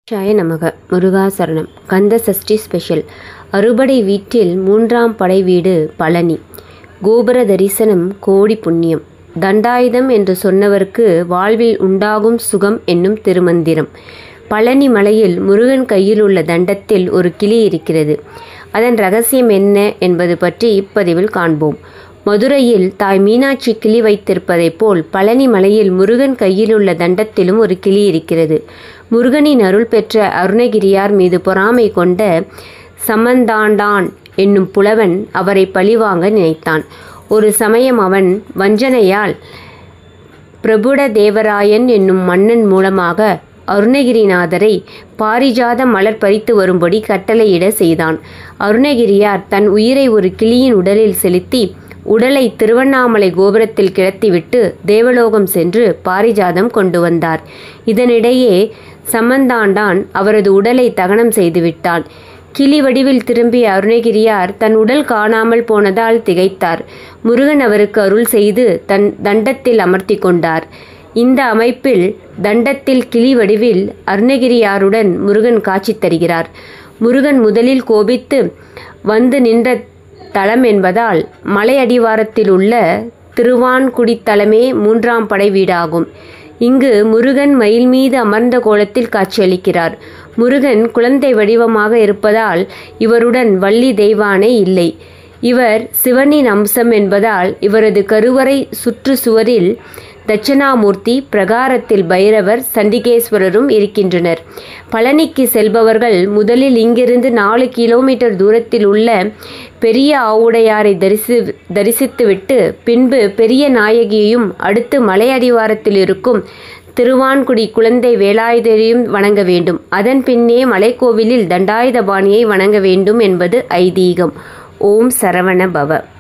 ஷாய நமக முருகாசரணம் கந்த சஷ்டி ஸ்பெஷல் அறுபடை வீட்டில் மூன்றாம் படை வீடு பழனி கோபுர தரிசனம் கோடி புண்ணியம் தண்டாயுதம் என்று சொன்னவருக்கு வாழ்வில் உண்டாகும் சுகம் என்னும் திருமந்திரம் பழனி மலையில் முருகன் கையில் உள்ள தண்டத்தில் ஒரு கிளி இருக்கிறது அதன் ரகசியம் என்ன என்பது பற்றி இப்பதிவில் காண்போம் மதுரையில் தாய் மீனாட்சி கிளி வைத்திருப்பதைப் போல் பழனி மலையில் முருகன் கையில் உள்ள தண்டத்திலும் ஒரு கிளி இருக்கிறது முருகனின் அருள் பெற்ற அருணகிரியார் மீது பொறாமை கொண்ட சமந்தாண்டான் என்னும் புலவன் அவரை பழிவாங்க நினைத்தான் ஒரு சமயம் அவன் வஞ்சனையால் பிரபுட தேவராயன் என்னும் மன்னன் மூலமாக அருணகிரிநாதரை பாரிஜாத மலர் பறித்து வரும்படி கட்டளையிட செய்தான் அருணகிரியார் தன் உயிரை ஒரு கிளியின் உடலில் செலுத்தி உடலை திருவண்ணாமலை கோபுரத்தில் கிடத்திவிட்டு தேவலோகம் சென்று பாரிஜாதம் கொண்டு வந்தார் இதனிடையே சம்பந்தாண்டான் அவரது உடலை தகனம் செய்துவிட்டான் கிளி வடிவில் திரும்பிய அருணகிரியார் தன் உடல் காணாமல் போனதால் திகைத்தார் முருகன் அவருக்கு அருள் செய்து தன் தண்டத்தில் அமர்த்தி கொண்டார் இந்த அமைப்பில் தண்டத்தில் கிளி வடிவில் அருணகிரியாருடன் முருகன் காட்சி தருகிறார் முருகன் முதலில் கோபித்து வந்து நின்ற தலம் என்பதால் மலை அடிவாரத்தில் உள்ள திருவான்குடி தலமே மூன்றாம் படை வீடாகும் இங்கு முருகன் மயில் மீது அமர்ந்த கோலத்தில் காட்சியளிக்கிறார் முருகன் குழந்தை வடிவமாக இருப்பதால் இவருடன் வள்ளி தெய்வானை இல்லை இவர் சிவனின் அம்சம் என்பதால் இவரது கருவறை சுற்றுச்சுவரில் தட்சிணாமூர்த்தி பிரகாரத்தில் பைரவர் சண்டிகேஸ்வரரும் இருக்கின்றனர் பழனிக்கு செல்பவர்கள் முதலில் இங்கிருந்து நாலு கிலோமீட்டர் தூரத்தில் உள்ள பெரிய ஆவுடையாரை தரிசி தரிசித்துவிட்டு பின்பு பெரிய நாயகியையும் அடுத்து மலை அடிவாரத்தில் இருக்கும் திருவான்குடி குழந்தை வேலாயுதரையும் வணங்க வேண்டும் அதன் பின்னே மலைக்கோவிலில் தண்டாயுதபாணியை வணங்க வேண்டும் என்பது ஐதீகம் ஓம் சரவண பவ